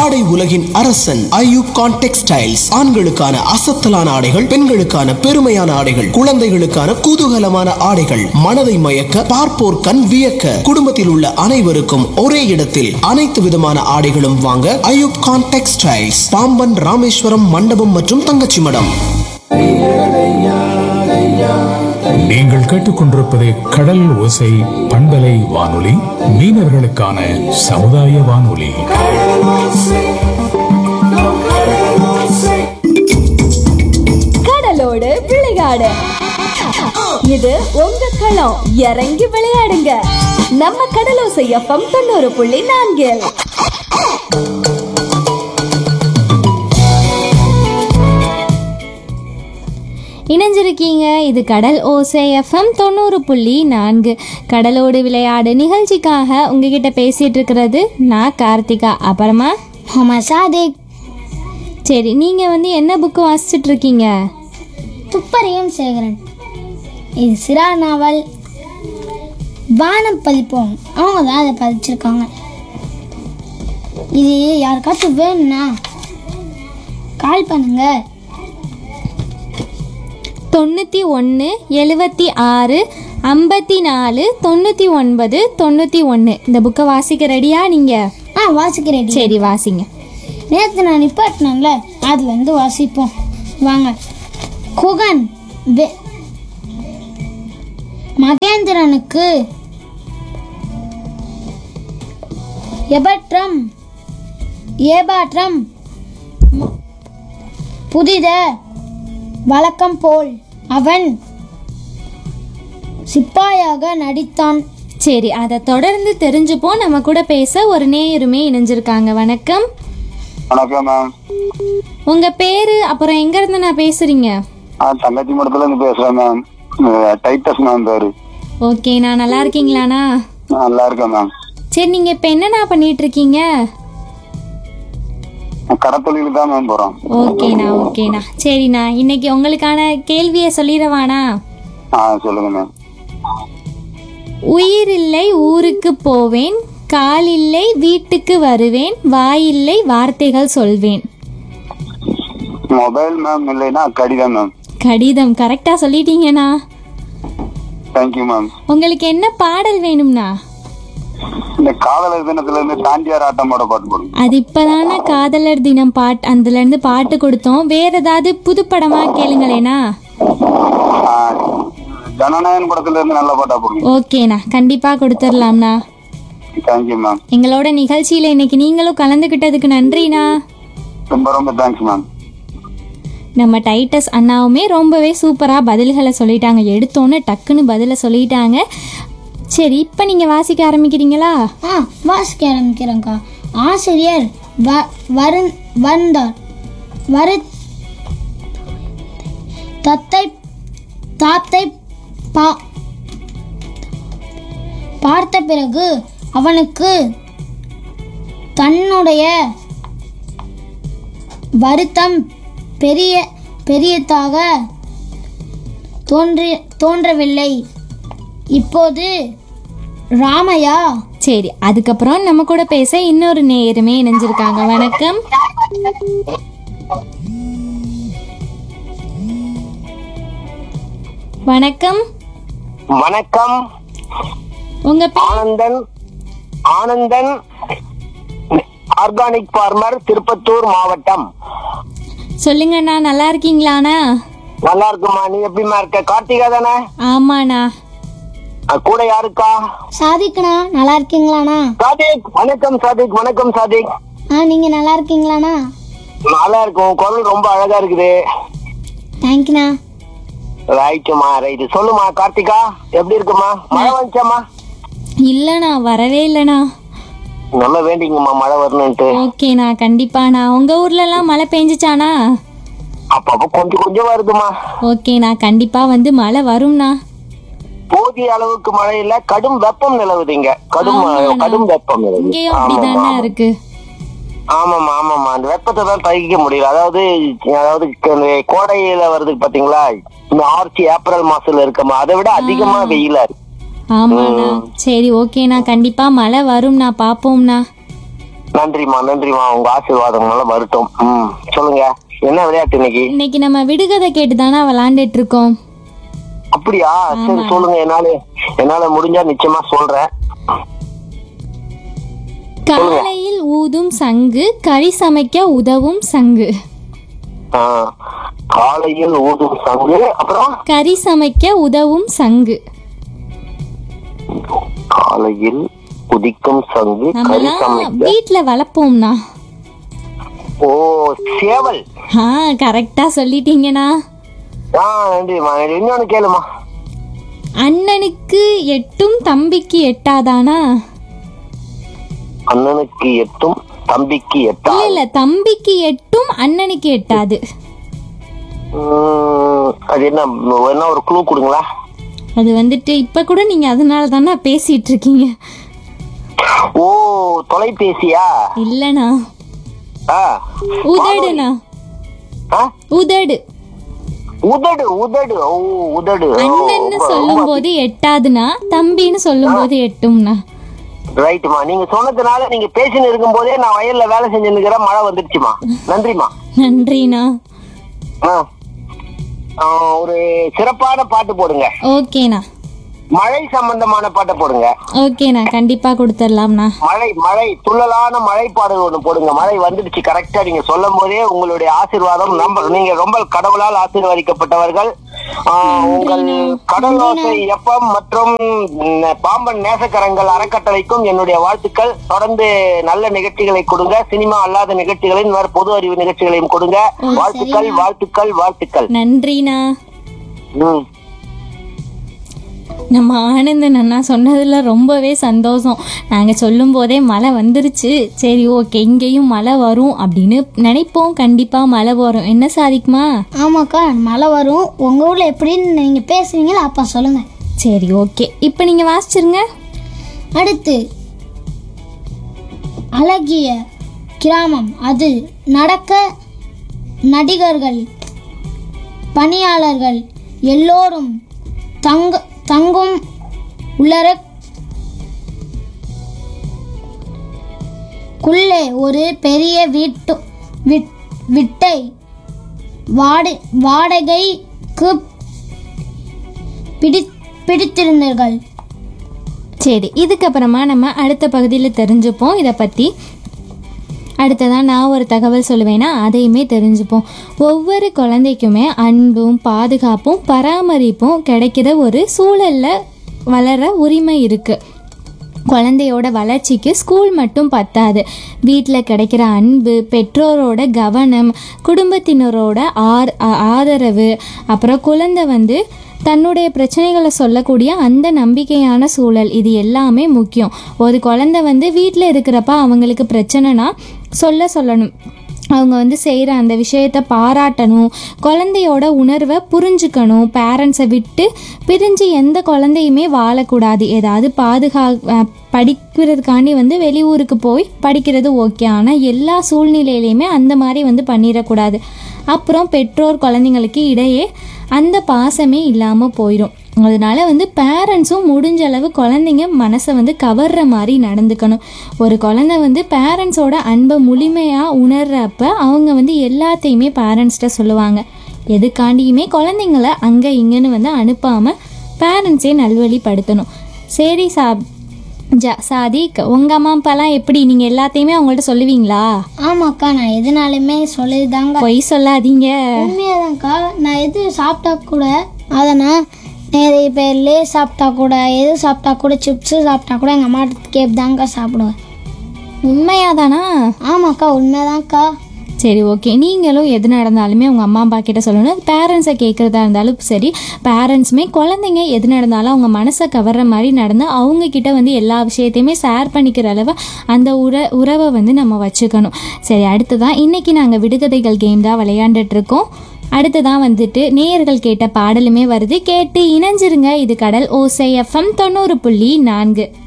ஆடை உலகின் அரசன் ஐயூப் கான் டெக்ஸ்டைல்ஸ் ஆண்களுக்கான அசத்தலான ஆடைகள் பெண்களுக்கான பெருமையான ஆடைகள் குழந்தைகளுக்கான குதூகலமான ஆடைகள் மனதை மயக்க பார்ப்போர் கண் வியக்க குடும்பத்தில் உள்ள அனைவருக்கும் ஒரே இடத்தில் அனைத்து விதமான ஆடைகளும் வாங்க ஐயூப் கான் டெக்ஸ்டைல்ஸ் பாம்பன் ராமேஸ்வரம் மண்டபம் மற்றும் தங்கச்சி மடம் நீங்கள் கேட்டுக்கொண்டிருப்பது கடல் ஓசை பண்பலை வானொலி மீனவர்களுக்கான சமுதாய வானொலி கடலோடு விளையாடு இது உங்க களம் இறங்கி விளையாடுங்க நம்ம கடலோசை எஃப்எம் தொண்ணூறு புள்ளி நான்கில் இணைஞ்சிருக்கீங்க இது கடல் ஓசை எஃப்எம் தொண்ணூறு புள்ளி நான்கு கடலோடு விளையாடு நிகழ்ச்சிக்காக உங்ககிட்ட பேசிட்டு இருக்கிறது நான் கார்த்திகா அப்புறமா ஆமாம் சாதிக் சரி நீங்கள் வந்து என்ன புக்கு வாசிச்சுட்டு இருக்கீங்க துப்பறியும் சேகரன் இது சிறா நாவல் வானம் பதிப்போம் அவங்க தான் அதை பதிச்சிருக்காங்க இது யாருக்காச்சும் வேணும்னா கால் பண்ணுங்க தொண்ணூற்றி ஒன்று எழுபத்தி ஆறு ஐம்பத்தி நாலு தொண்ணூற்றி ஒன்பது தொண்ணூற்றி ஒன்று இந்த புக்கை வாசிக்க ரெடியா நீங்கள் ஆ வாசிக்கிறேன் சரி வாசிங்க நேற்று நான் நிப்பாட்டினேன்ல அதுலேருந்து வாசிப்போம் வாங்க குகன் வெ மகேந்திரனுக்கு எபற்றம் ஏபாற்றம் ம- புதித வழக்கம் போல் அவன் சிப்பாயாக நடித்தான் சரி அதை தொடர்ந்து தெரிஞ்சுப்போம் நம்ம கூட பேச ஒரு நேயருமே இணைஞ்சிருக்காங்க வணக்கம் வணக்கம் மேம் உங்கள் பேர் அப்புறம் எங்கேருந்து நான் பேசுகிறீங்க ஆ தங்கச்சி மடத்துல இருந்து பேசுறேன் மேம் அஹ் டைட்டஸ் மேம் பேரு ஓகே நான் நல்லா இருக்கீங்களாண்ணா நான் நல்லா இருக்கேன் மேம் சரி நீங்கள் இப்போ என்னண்ணா பண்ணிட்டு இருக்கீங்க நான் கடத்தொழிலுக்கு தான் மேம் போறோம் ஓகேண்ணா ஓகேண்ணா சரிண்ணா இன்னைக்கு உங்களுக்கான கேள்வியை சொல்லிடவாண்ணா ஆ சொல்லுங்க மேம் உயிர் இல்லை ஊருக்கு போவேன் கால் இல்லை வீட்டுக்கு வருவேன் வாயில்லை வார்த்தைகள் சொல்வேன் மொபைல் மேம் இல்லைன்னா கடிதம் மேம் கடிதம் கரெக்டாக சொல்லிட்டீங்கண்ணா தேங்க்யூ மேம் உங்களுக்கு என்ன பாடல் வேணும்ண்ணா இந்த காதலர் தினத்துல இருந்து தாண்டியார் ஆட்டமோட பாட்டு போடுங்க அது இப்போதானே காதலர் தினம் பாட் அதுலேருந்து பாட்டு கொடுத்தோம் வேற ஏதாவது புது படமாக கேளுங்களேண்ணா ஆ, ஜனநாயகன் படத்துல இருந்து நல்ல பாட்டா போடுங்க ஓகேண்ணா கண்டிப்பாக கொடுத்துடலாம்ண்ணா தேங்க்யூ மேம் எங்களோட நிகழ்ச்சியில் இன்னைக்கு நீங்களும் கலந்துக்கிட்டதுக்கு நன்றிண்ணா ரொம்ப ரொம்ப தேங்க்ஸ் மேம் நம்ம டைட்டஸ் அண்ணாவுமே ரொம்பவே சூப்பராக பதில்களை சொல்லிட்டாங்க எடுத்தோன்னே டக்குன்னு பதிலை சொல்லிட்டாங்க சரி இப்போ நீங்கள் வாசிக்க ஆரம்பிக்கிறீங்களா ஆ வாசிக்க ஆரம்பிக்கிறேங்க்கா ஆசிரியர் வ வருண் வந்தார் வரு தத்தை தாத்தை பா பார்த்த பிறகு அவனுக்கு தன்னுடைய வருத்தம் பெரிய பெரியதாக தோன்றி தோன்றவில்லை இப்போது ராமையா சரி அதுக்கப்புறம் நம்ம கூட பேச இன்னொரு நேயருமே இணைஞ்சிருக்காங்க வணக்கம் வணக்கம் வணக்கம் உங்க பே- ஆனந்தன் ஆனந்தன் ஆர்கானிக் ஃபார்மர் திருப்பத்தூர் மாவட்டம் சொல்லுங்கண்ணா நல்லா இருக்கீங்களாண்ணா நல்லா இருக்குமா நீ எப்படிமா இருக்க கார்த்திகா தானே ஆமாண்ணா அஹ் கூட யாருக்கா சாதிக்கண்ணா நல்லா இருக்கீங்களாண்ணா சாதிக் வணக்கம் சாதிக் வணக்கம் சாதிக் ஆ நீங்க நல்லா இருக்கீங்களாண்ணா நல்லா இருக்கும் குரல் ரொம்ப அழகா இருக்குது தேங்க்யூண்ணா ரைட்டுமா ரைட்டு சொல்லுமா கார்த்திகா எப்படி இருக்குமா மழை வந்துச்சாமா இல்லைண்ணா வரவே இல்லைண்ணா நல்லா வேண்டிங்கம்மா மழை வரணுன்ட்டு ஓகேண்ணா கண்டிப்பாண்ணா உங்க ஊர்லலாம் மழை பெஞ்சிச்சாண்ணா அப்பப்போ கொஞ்சம் கொஞ்சம் வருதுமா ஓகேண்ணா கண்டிப்பா வந்து மழை வரும்ண்ணா போதிய அளவுக்கு மழை இல்ல கடும் வெப்பம் நிலவுது இங்க கடும் ஆமாண்ணா. கடும் வெப்பம் நிலவுது இங்கேயும் ஆமாம்மா. அப்படிதாண்ணா இருக்கு ஆமாமா ஆமாமா அந்த வெப்பத்தை தான் தகிக்க முடியல அதாவது அதாவது இந்த கோடையில வருது பாத்தீங்களா இந்த மார்ச் ஏப்ரல் மாசத்துல இருக்கமா அதை விட அதிகமா வெயிலா இருக்கு ஆமாண்ணா சரி ஓகேண்ணா கண்டிப்பா மழை வரும்ண்ணா பாப்போம்ண்ணா நன்றிம்மா நன்றிம்மா உங்க ஆசீர்வாதம் நல்லா வரட்டும் ம் சொல்லுங்க என்ன விளையாட்டு இன்னைக்கு இன்னைக்கு நம்ம விடுகதை கேட்டு தானே விளாண்டுட்டு இருக்கோம் அப்படியா சரி சொல்லுங்க என்னால என்னால முடிஞ்சா நிச்சயமா சொல்றேன் காலையில் ஊதும் சங்கு கறி சமைக்க உதவும் சங்கு ஆ, காலையில் ஊதும் சங்கு அப்புறம் கறி சமைக்க உதவும் சங்கு காலையில் உதிக்கும் சங்கு கறி நம்மலாம் சமைக்க வீட்ல வளர்ப்போம்னா ஓ சேவல் ஆ கரெக்டா சொல்லிட்டீங்கண்ணா ஆ நன்றிம்மா இன்னொன்னு கேளுமா அண்ணனுக்கு எட்டும் தம்பிக்கு எட்டாதானா அண்ணனுக்கு எட்டும் தம்பிக்கு எட்டா இல்ல இல்ல தம்பிக்கு எட்டும் அண்ணனுக்கு எட்டாது ம், அது என்ன என்ன ஒரு க்ளூ கொடுங்களா அது வந்துட்டு இப்ப கூட நீங்க அதனால தானே பேசிட்டு இருக்கீங்க ஓ தொலைபேசியா இல்லண்ணா ஆ உதடுண்ணா ஆ? உதடு உதடு உதடு ஓ உதடு அண்ணன்னு சொல்லும் போது எட்டாதுன்னா தம்பின்னு சொல்லும் போது எட்டும்னா ரைட்டுமா நீங்க சொன்னதுனால நீங்க பேசின்னு இருக்கும் போதே நான் வயல்ல வேலை செஞ்சுன்னு இருக்கிறேன் மழை வந்துருச்சுமா நன்றிமா நன்றிண்ணா ஆ. ஆ, ஒரு சிறப்பான பாட்டு போடுங்க ஓகேண்ணா மழை சம்பந்தமான பாட்டை போடுங்க ஓகேண்ணா கண்டிப்பா கொடுத்துடலாம்ண்ணா மழை மழை துள்ளலான மழை பாடல் ஒண்ணு போடுங்க மழை வந்துடுச்சு கரெக்டா நீங்க சொல்லும் போதே உங்களுடைய ஆசீர்வாதம் நம்ம நீங்க ரொம்ப கடவுளால் ஆசீர்வதிக்கப்பட்டவர்கள் ஆஹ், உங்கள் கடல் ஓசை எப்பம் மற்றும் ம், பாம்பன் நேசக்கரங்கள் அறக்கட்டளைக்கும் என்னுடைய வாழ்த்துக்கள் தொடர்ந்து நல்ல நிகழ்ச்சிகளை கொடுங்க சினிமா அல்லாத நிகழ்ச்சிகளையும் வேற பொது அறிவு நிகழ்ச்சிகளையும் கொடுங்க வாழ்த்துக்கள் வாழ்த்துக்கள் வாழ்த்துக்கள் நன்றிண்ணா ம் நம்ம ஆனந்தன் அண்ணா சொன்னதுல ரொம்பவே சந்தோஷம் நாங்கள் சொல்லும் போதே மழை வந்துருச்சு சரி ஓகே இங்கேயும் மழை வரும் அப்படின்னு நினைப்போம் கண்டிப்பாக மழை வரும் என்ன சாதிக்குமா ஆமாக்கா மழை வரும் உங்கள் ஊரில் எப்படின்னு நீங்கள் பேசுவீங்களா அப்பா சொல்லுங்கள் சரி ஓகே இப்போ நீங்கள் வாசிச்சிருங்க அடுத்து அழகிய கிராமம் அது நடக்க நடிகர்கள் பணியாளர்கள் எல்லோரும் தங்க தங்கும் உலர குள்ளே ஒரு பெரிய வீட்டு விட்- விட்டை வாடை வாடகைக்கு பிடி பிடித்திருந்தார்கள் சரி இதுக்கப்புறமா நம்ம அடுத்த பகுதியில் தெரிஞ்சுப்போம் இதை பற்றி அடுத்ததான் நான் ஒரு தகவல் சொல்லுவேன்னா அதையுமே தெரிஞ்சுப்போம் ஒவ்வொரு குழந்தைக்குமே அன்பும் பாதுகாப்பும் பராமரிப்பும் கிடைக்கிற ஒரு சூழலில் வளர உரிமை இருக்குது குழந்தையோட வளர்ச்சிக்கு ஸ்கூல் மட்டும் பத்தாது வீட்டில் கிடைக்கிற அன்பு பெற்றோரோட கவனம் குடும்பத்தினரோட ஆர் ஆ- ஆதரவு அப்புறம் குழந்தை வந்து தன்னுடைய பிரச்சனைகளை சொல்லக்கூடிய அந்த நம்பிக்கையான சூழல் இது எல்லாமே முக்கியம் ஒரு குழந்தை வந்து வீட்டில் இருக்கிறப்ப அவங்களுக்கு பிரச்சனைனா சொல்ல சொல்லணும் அவங்க வந்து செய்கிற அந்த விஷயத்த பாராட்டணும் குழந்தையோட உணர்வை புரிஞ்சுக்கணும் பேரண்ட்ஸை விட்டு பிரிஞ்சு எந்த குழந்தையுமே வாழக்கூடாது ஏதாவது பாதுகா அஹ் படிக்கிறதுக்காண்டி வந்து வெளியூருக்கு போய் படிக்கிறது ஓகே ஆனால் எல்லா சூழ்நிலையிலையுமே அந்த மாதிரி வந்து பண்ணிடக்கூடாது அப்புறம் பெற்றோர் குழந்தைங்களுக்கு இடையே அந்த பாசமே இல்லாமல் போயிடும் அதனால வந்து பேரண்ட்ஸும் முடிஞ்ச அளவு குழந்தைங்க மனசை வந்து கவர்ற மாதிரி நடந்துக்கணும் ஒரு குழந்தை வந்து பேரண்ட்ஸோட அன்பை முழுமையாக உணர்றப்ப அவங்க வந்து எல்லாத்தையுமே பேரண்ட்ஸ்கிட்ட சொல்லுவாங்க எதுக்காண்டியுமே குழந்தைங்கள அங்கே இங்கேன்னு வந்து அனுப்பாமல் பேரண்ட்ஸே நல்வழிப்படுத்தணும் சரி சா ஜா சாதிக் உங்கள் அம்மா அப்பாலாம் எப்படி நீங்கள் எல்லாத்தையுமே அவங்கள்ட்ட சொல்லுவீங்களா ஆமாக்கா நான் எதுனாலுமே சொல்லிதாங்க பொய் சொல்லாதீங்க உண்மையாதான்க்கா நான் எது சாப்பிட்டா கூட அதை நான் நிறைய பேர் லே சாப்பிட்டா கூட எது சாப்பிட்டா கூட சிப்ஸு சாப்பிட்டா கூட எங்கள் அம்மாட்ட கேப் தாங்க்கா சாப்பிடுவேன் உண்மையாதானா ஆமாக்கா உண்மைதான்க்கா சரி ஓகே நீங்களும் எது நடந்தாலுமே உங்கள் அம்மா அப்பா கிட்ட சொல்லணும் பேரண்ட்ஸை கேட்குறதா இருந்தாலும் சரி பேரண்ட்ஸுமே குழந்தைங்க எது நடந்தாலும் அவங்க மனசை கவர்ற மாதிரி நடந்து அவங்க கிட்ட வந்து எல்லா விஷயத்தையுமே ஷேர் பண்ணிக்கிற அளவு அந்த உற உறவை வந்து நம்ம வச்சுக்கணும் சரி அடுத்ததான் இன்னைக்கு நாங்கள் விடுகதைகள் கேம் தான் விளையாண்டுட்டு இருக்கோம் அடுத்ததான் வந்துட்டு நேயர்கள் கேட்ட பாடலுமே வருது கேட்டு இணைஞ்சிருங்க இது கடல் ஓசை எஃப்எம் தொண்ணூறு புள்ளி நான்கு